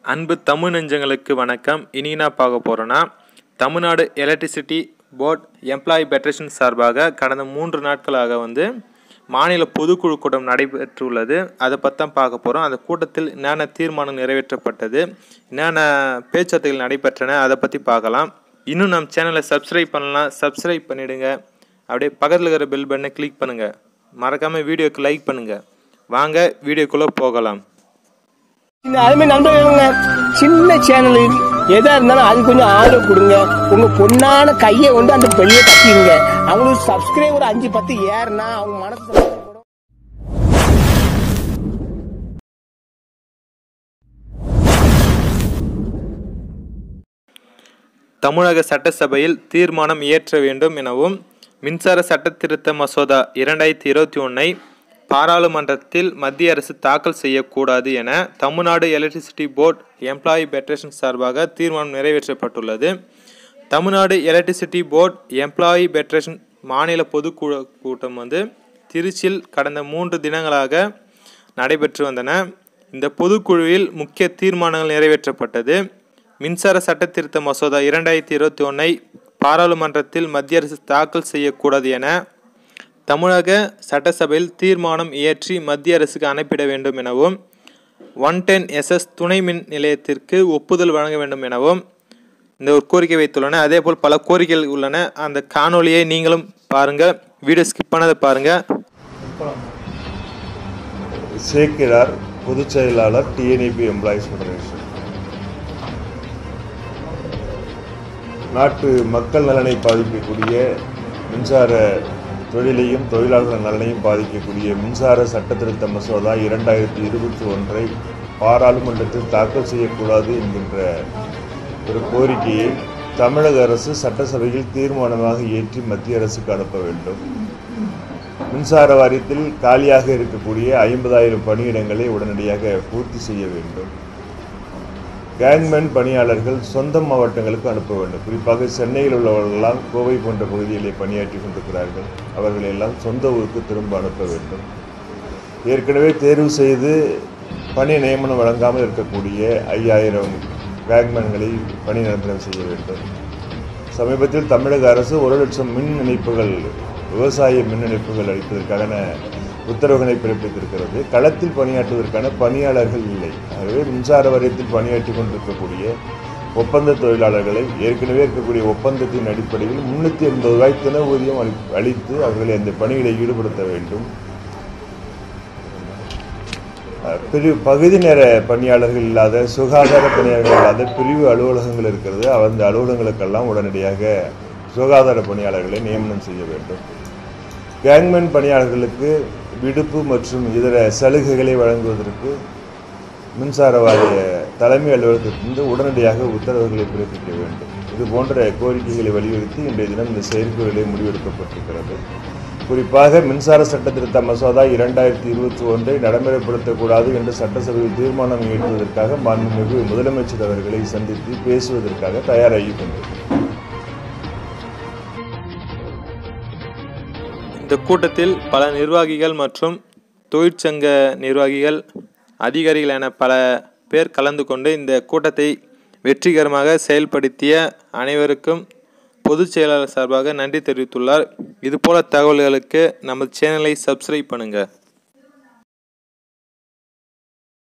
அன்பு தமிழ் நெஞ்சங்களுக்கு வணக்கம் இனி நான் பார்க்க போகிறேன்னா Tamil Nadu electricity board employee federation சார்பாக கடந்த மூன்று நாட்களாக வந்து மாநில பொதுக்குழு கூட்டம் நடைபெற்றுள்ளது அதை பற்றி தான் பார்க்க போகிறோம் அந்த கூட்டத்தில் என்னென்ன தீர்மானம் நிறைவேற்றப்பட்டது என்னென்ன பேச்சுவார்த்தைகள் நடைபெற்றன அதை பற்றி பார்க்கலாம் இன்னும் நம்ம சேனலை சப்ஸ்கிரைப் பண்ணலாம் சப்ஸ்கிரைப் பண்ணிவிடுங்க அப்படியே பக்கத்தில் இருக்கிற பெல் பட்டனை கிளிக் பண்ணுங்கள் மறக்காமல் வீடியோக்கு லைக் பண்ணுங்கள் வாங்க வீடியோக்குள்ளே போகலாம் இந்த அதுமாதிரி நண்பர்களுங்க சின்ன சேனல் எதா இருந்தாலும் அது கொஞ்சம் ஆதரவு கொடுங்க உங்க பொண்ணான கையை கொண்டு அந்த பெண்ணியை தட்டிடுங்க அவங்களுக்கு சப்ஸ்கிரைபர் அஞ்சு பத்து ஏறுனா அவங்க மனசு சந்தோஷப்படும். தமிழக சட்டசபையில் தீர்மானம் இயற்ற வேண்டும் எனவும் மின்சார சட்டத்திருத்த மசோதா இரண்டாயிரத்தி இருபத்தி ஒன்றை பாராளுமன்றத்தில் மத்திய அரசு தாக்கல் செய்யக்கூடாது என Tamil Nadu electricity board employee federation சார்பாக தீர்மானம் நிறைவேற்றப்பட்டுள்ளது Tamil Nadu electricity board employee federation மாநில பொதுக்குழு கூட்டம் வந்து திருச்சியில் கடந்த மூன்று தினங்களாக நடைபெற்று வந்தன இந்த பொதுக்குழுவில் முக்கிய தீர்மானங்கள் நிறைவேற்றப்பட்டது மின்சார சட்ட திருத்த மசோதா இரண்டாயிரத்தி இருபத்தி ஒன்றை பாராளுமன்றத்தில் மத்திய அரசு தாக்கல் செய்யக்கூடாது என தமிழக சட்டசபையில் தீர்மானம் இயற்றி மத்திய அரசுக்கு அனுப்பிட வேண்டும் எனவும் ஒன் டென் எஸ்எஸ் துணை மின் நிலையத்திற்கு ஒப்புதல் வழங்க வேண்டும் எனவும் இந்த ஒரு கோரிக்கை வைத்துள்ளன அதேபோல் பல கோரிக்கைகள் உள்ளன அந்த காணொளியை நீங்களும் பாருங்கள் வீடியோ ஸ்கிப் பண்ணதை பாருங்கள் சேக்கிழார் பொதுச் செயலாளர் டிஎன்இபி எம்ப்ளாயிஸ் ஃபெடரேஷன் நாட்டு மக்கள் நலனை பாதிக்கக்கூடிய மின்சார தொழிலையும் தொழிலாளர்கள் நலனையும் பாதிக்கக்கூடிய மின்சார சட்டத்திருத்த மசோதா இரண்டாயிரத்தி இருபத்தி ஒன்றை பாராளுமன்றத்தில் தாக்கல் செய்யக்கூடாது என்கின்ற ஒரு கோரிக்கையை தமிழக அரசு சட்டசபையில் தீர்மானமாக ஏற்றி மத்திய அரசுக்கு அனுப்ப வேண்டும் மின்சார வாரியத்தில் காலியாக இருக்கக்கூடிய ஐம்பதாயிரம் பணியிடங்களை உடனடியாக பூர்த்தி செய்ய வேண்டும் கேங்மேன் பணியாளர்கள் சொந்த மாவட்டங்களுக்கு அனுப்ப வேண்டும் குறிப்பாக சென்னையில் உள்ளவர்களெல்லாம் கோவை போன்ற பகுதிகளிலே பணியாற்றி கொண்டிருக்கிறார்கள் அவர்களை எல்லாம் சொந்த ஊருக்கு திரும்ப அனுப்ப வேண்டும் ஏற்கனவே தேர்வு செய்து பணி நியமனம் வழங்காமல் இருக்கக்கூடிய ஐயாயிரம் கேங்மேன்களை பணி நிரந்தரம் செய்ய வேண்டும் சமீபத்தில் தமிழக அரசு ஒரு லட்சம் மின் இணைப்புகள் விவசாய மின் இணைப்புகள் அளிப்பதற்கான உத்தரவுகளை பிறப்பித்திருக்கிறது களத்தில் பணியாற்றுவதற்கான பணியாளர்கள் இல்லை ஆகவே மின்சார வாரியத்தில் பணியாற்றி கொண்டிருக்கக்கூடிய ஒப்பந்த தொழிலாளர்களை ஏற்கனவே இருக்கக்கூடிய ஒப்பந்தத்தின் அடிப்படையில் முன்னூற்றி எண்பது ரூபாய் தின ஊதியம் அளி அளித்து அவர்களை அந்த பணிகளை ஈடுபடுத்த வேண்டும் பிரிவு பகுதி நேர பணியாளர்கள் இல்லாத சுகாதார பணியாளர்கள் இல்லாத பிரிவு அலுவலகங்கள் இருக்கிறது அந்த அலுவலகங்களுக்கெல்லாம் உடனடியாக சுகாதார பணியாளர்களை நியமனம் செய்ய வேண்டும் கேங்மேன் பணியாளர்களுக்கு விடுப்பு மற்றும் இதர சலுகைகளை வழங்குவதற்கு மின்சார வாரிய தலைமை அலுவலகத்திலிருந்து உடனடியாக உத்தரவுகளை பிறப்பிக்க வேண்டும் இது போன்ற கோரிக்கைகளை வலியுறுத்தி இன்றைய தினம் இந்த செயற்குழுவிலே முடிவெடுக்கப்பட்டிருக்கிறது குறிப்பாக மின்சார சட்ட திருத்த மசோதா இரண்டாயிரத்தி இருபத்தி ஒன்றை நடைமுறைப்படுத்தக்கூடாது என்று சட்டசபையில் தீர்மானம் இயற்றுவதற்காக மாண்புமிகு முதலமைச்சர் அவர்களை சந்தித்து பேசுவதற்காக தயாராகி கொண்டிருக்கிறார் இந்த கூட்டத்தில் பல நிர்வாகிகள் மற்றும் தொழிற்சங்க நிர்வாகிகள் அதிகாரிகள் என பல பேர் கலந்து கொண்டு இந்த கூட்டத்தை வெற்றிகரமாக செயல்படுத்திய அனைவருக்கும் பொதுச் செயலாளர் சார்பாக நன்றி தெரிவித்துள்ளார் இதுபோல தகவல்களுக்கு நமது சேனலை சப்ஸ்கிரைப் பண்ணுங்கள்